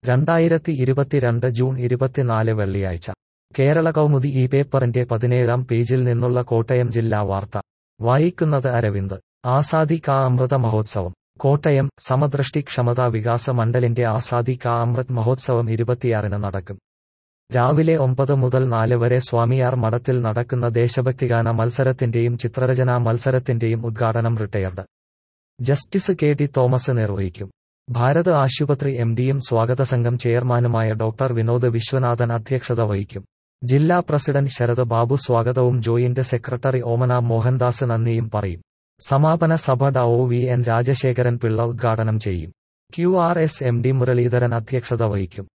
രണ്ടായിരത്തി ഇരുപത്തിരണ്ട് ജൂൺ ഇരുപത്തിനാല് വെള്ളിയാഴ്ച കേരള കൗമുദി ഈ പേപ്പറിന്റെ പതിനേഴാം പേജിൽ നിന്നുള്ള കോട്ടയം ജില്ലാ വാർത്ത വായിക്കുന്നത് അരവിന്ദ് ആസാദി കാ അമൃത മഹോത്സവം കോട്ടയം സമദൃഷ്ടി ക്ഷമതാ വികാസ മണ്ഡലിന്റെ ആസാദി കാ അമൃത് മഹോത്സവം ഇരുപത്തിയാറിന് നടക്കും രാവിലെ ഒമ്പത് മുതൽ നാല് വരെ സ്വാമിയാർ മഠത്തിൽ നടക്കുന്ന ദേശഭക്തിഗാന മത്സരത്തിന്റെയും ചിത്രരചനാ മത്സരത്തിന്റെയും ഉദ്ഘാടനം retired justice K T Thomas നിർവഹിക്കും ഭാരത് ആശുപത്രി എം ഡിയും സ്വാഗത സംഘം ചെയർമാനുമായ ഡോക്ടർ വിനോദ് വിശ്വനാഥൻ അധ്യക്ഷത വഹിക്കും ജില്ലാ പ്രസിഡന്റ് ശരത് ബാബു സ്വാഗതവും ജോയിന്റ് സെക്രട്ടറി ഓമന മോഹൻദാസ് നന്ദിയും പറയും സമാപന സഭ ഡ O V N Rajasekharan Pillai ഉദ്ഘാടനം ചെയ്യും Q R S M D Muraleedharan അധ്യക്ഷത വഹിക്കും